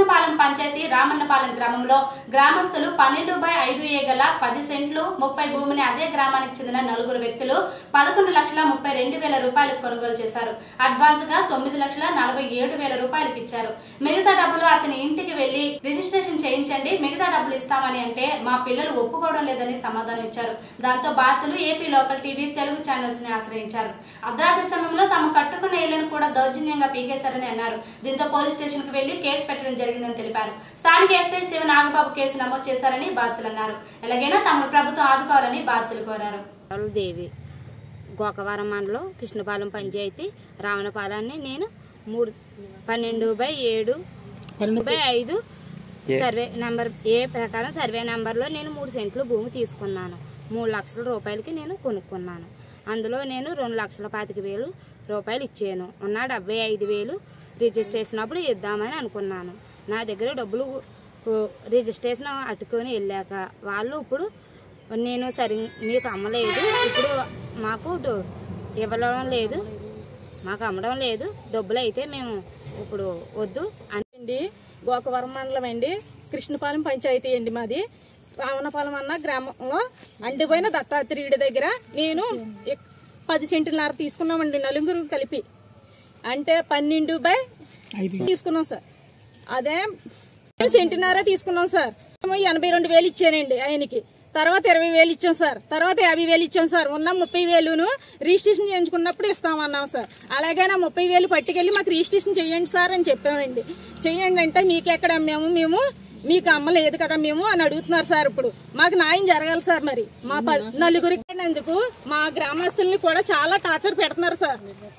కృష్ణపాలెం పంచాయతీ రామన్నపాలెం గ్రామంలో గ్రామస్తులు పన్నెండు బై ఐదు ఏ గల పది సెంట్లు ముప్పై భూమిని అదే గ్రామానికి చెందిన నలుగురు వ్యక్తులు పదకొండు లక్షల ముప్పై రెండు వేల రూపాయలకు కొనుగోలు చేశారు అడ్వాన్స్ గా తొమ్మిది లక్షల నలభై ఏడు వేల రూపాయలకు ఇచ్చారు మిగతా డబ్బులు అతని ఇంటికి వెళ్లి రిజిస్ట్రేషన్ చేయించండి మిగతా డబ్బులు ఇస్తామని అంటే మా పిల్లలు ఒప్పుకోవడం లేదని సమాధానం ఇచ్చారు దాంతో బాధితులు AP local TV Telugu channels ని ఆశ్రయించారు అర్ధరాత్రి సమయంలో తాము కట్టుకున్న ఇళ్లను కూడా దౌర్జన్యంగా పీకేశారని అన్నారు దీంతో పోలీస్ స్టేషన్ కు వెళ్లి కేసు పెట్టడం జరిగిందని తెలిపారు స్థానిక ఎస్ఐ శివ నాగబాబు కేసు నమోదు చేశారని బాధితులు అన్నారు ఎలాగైనా తమను ప్రభుత్వం ఆదుకోవాలని బాధితులు కోరారు దేవి గోకవరం మండలం కృష్ణపాలెం పంచాయతీ రావణపాలెన్ని నేను మూడు పన్నెండు బై ఏడు బై ఐదు సర్వే నెంబర్ ఏ ప్రకారం సర్వే నెంబర్లో నేను మూడు సెంట్లు భూమి తీసుకున్నాను మూడు లక్షల రూపాయలకి నేను కొనుక్కున్నాను అందులో నేను రెండు లక్షల పాతిక వేలు రూపాయలు ఇచ్చాను ఉన్న డెబ్బై ఐదు వేలు రిజిస్ట్రేషన్ అప్పుడు ఇద్దామని అనుకున్నాను నా దగ్గర డబ్బులు ఓ, రిజిస్ట్రేషన్ అట్టుకొని వెళ్ళాక వాళ్ళు ఇప్పుడు నేను సరి మీకు అమ్మలేదు ఇప్పుడు మాకు డు- ఇవ్వడం లేదు మాకు అమ్మడం లేదు డబ్బులు అయితే మేము ఇప్పుడు వద్దు అని అండి గోకవరం మండలం అండి కృష్ణపాలెం పంచాయతీ అండి మాది రావణపాలెం అన్న గ్రామంలో అండిపోయిన దత్తాత్రేయుడి దగ్గర నేను ఎక్- పది సెంటున్నర తీసుకున్నామండి నలుగురు కలిపి అంటే పన్నెండు బై తీసుకున్నాం సార్ అదే సెంటున్నర తీసుకున్నాం సార్ ఏమో ఎనభై రెండు వేలు ఇచ్చానండి ఆయనకి తర్వాత ఇరవై వేలు ఇచ్చాం సార్ తర్వాత యాభై వేలు ఇచ్చాం సార్ ఉన్న ముప్పై వేలును రిజిస్ట్రేషన్ చేయించుకున్నప్పుడు ఇస్తామన్నాం సార్ అలాగే నా ముప్పై వేలు పట్టుకెళ్ళి మాకు రిజిస్ట్రేషన్ చేయండి సార్ అని చెప్పామండి చేయండి అంటే మీకు ఎక్కడ అమ్మాము మేము మీకు అమ్మలేదు కదా మేము అని అడుగుతున్నారు సార్ ఇప్పుడు మాకు న్యాయం జరగాలి సార్ మరి మా ప- నలుగురికి అయినందుకు మా గ్రామస్తుల్ని కూడా చాలా టార్చర్ పెడుతున్నారు సార్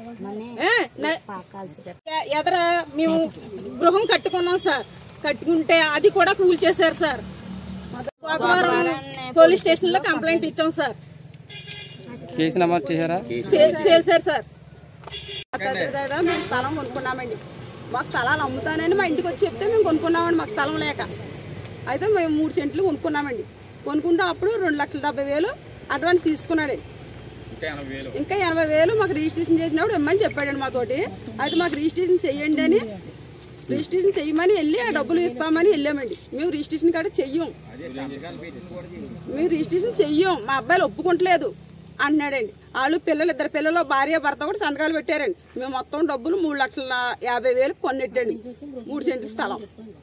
ఏ, న- ఎ- ఎదర మేము గృహం కట్టుకున్నాం సార్ కట్టుకుంటే అది కూడా కూల్ చేశారు సార్ గోకవరం పోలీస్ స్టేషన్ లో కంప్లైంట్ ఇచ్చాం సార్ కేసు నమోదు చేశారా చే- చేశారు సార్ దగ్గర మేము స్థలం కొనుక్కున్నామండి మాకు స్థలాలు అమ్ముతానని మా ఇంటికి వచ్చి చెప్తే మేము కొనుక్కున్నామండి మాకు స్థలం లేక అయితే మేము మూడు సెంట్లు కొనుక్కున్నామండి కొనుక్కుంటే అప్పుడు రెండు లక్షల డెబ్బై వేలు అడ్వాన్స్ తీసుకున్నాడండి ఇంకా ఎనభై వేలు మాకు రిజిస్ట్రేషన్ చేసినప్పుడు ఇమ్మని చెప్పాడండి మాతోటి అయితే మాకు రిజిస్ట్రేషన్ చెయ్యండి అని రిజిస్ట్రేషన్ చెయ్యమని వెళ్ళి ఆ డబ్బులు ఇస్తామని వెళ్ళామండి మేము రిజిస్ట్రేషన్ కాడ చెయ్యం మేము రిజిస్ట్రేషన్ చెయ్యం మా అబ్బాయిలు ఒప్పుకుంటలేదు అంటున్నాడండి వాళ్ళు పిల్లలు ఇద్దరు పిల్లలు భార్య భర్త కూడా సంతకాలు పెట్టారండి మేము మొత్తం డబ్బులు మూడు లక్షల యాభై వేలు కొన్నెట్టండి మూడు సెంట్ల స్థలం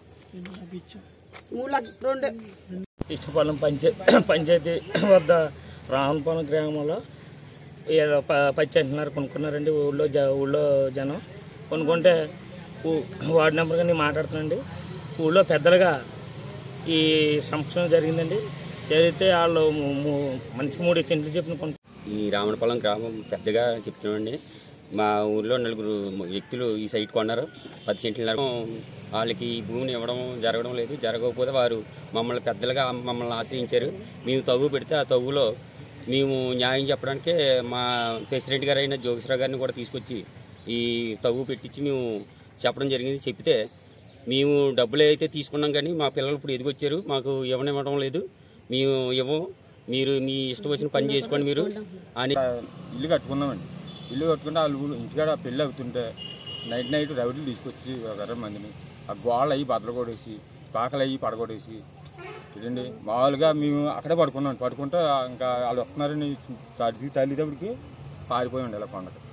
మూడు లక్ష రెండు ఇష్టపాలెం పంచాయ పంచాయతీ వద్ద రావణపాలెం గ్రామంలో ఏదో ప- పచ్చి అంటున్నారు కొనుక్కున్నారండి ఊళ్ళో జ ఊళ్ళో జనం కొనుక్కుంటే ఊ- వార్డు నెంబర్గా నేను మాట్లాడుతున్నానండి ఊళ్ళో పెద్దలుగా ఈ సంక్షేమం జరిగిందండి జరిగితే వాళ్ళు ము- ము- మనిషికి మూడు సెంట్లు చెప్పిన కొను ఈ రావణపాలెం గ్రామం పెద్దగా చెప్తున్నామండి మా ఊర్లో నలుగురు వ్యక్తులు ఈ సైట్ కొన్నారు పది సెంట్ల వాళ్ళకి ఈ భూమిని ఇవ్వడం జరగడం లేదు జరగకపోతే వారు మమ్మల్ని పెద్దలుగా మమ్మల్ని ఆశ్రయించారు మేము తవ్వు పెడితే ఆ తవ్వులో మేము న్యాయం చెప్పడానికే మా ప్రెసిడెంట్ గారు అయిన జోగేశ్వరరావు గారిని కూడా తీసుకొచ్చి ఈ తవ్వు పెట్టించి మేము చెప్పడం జరిగింది చెప్తే మేము డబ్బులు అయితే తీసుకున్నాం కానీ మా పిల్లలు ఇప్పుడు ఎదిగొచ్చారు మాకు ఇవ్వనివ్వడం లేదు మేము ఇవ్వం మీరు మీ ఇష్టం వచ్చిన పని చేసుకోండి మీరు అని ఇల్లు కట్టుకున్నామండి ఇల్లు కట్టుకుంటే వాళ్ళు ఊరు ఇంటికాడ పెళ్ళి అవుతుంటే నైట్ నైట్ రౌడీలు తీసుకొచ్చి ఒక ఇరవై మందిని ఆ గోళ్ళు అయ్యి బద్దలు కొడేసి పాకలు అయ్యి పడగొడేసి చూడండి మామూలుగా మేము అక్కడే పడుకున్నాం పడుకుంటే ఇంకా వాళ్ళు వస్తున్నారని తల్లి తల్లిదప్పటికి పారిపోయి ఉండే ఇలా కొండకి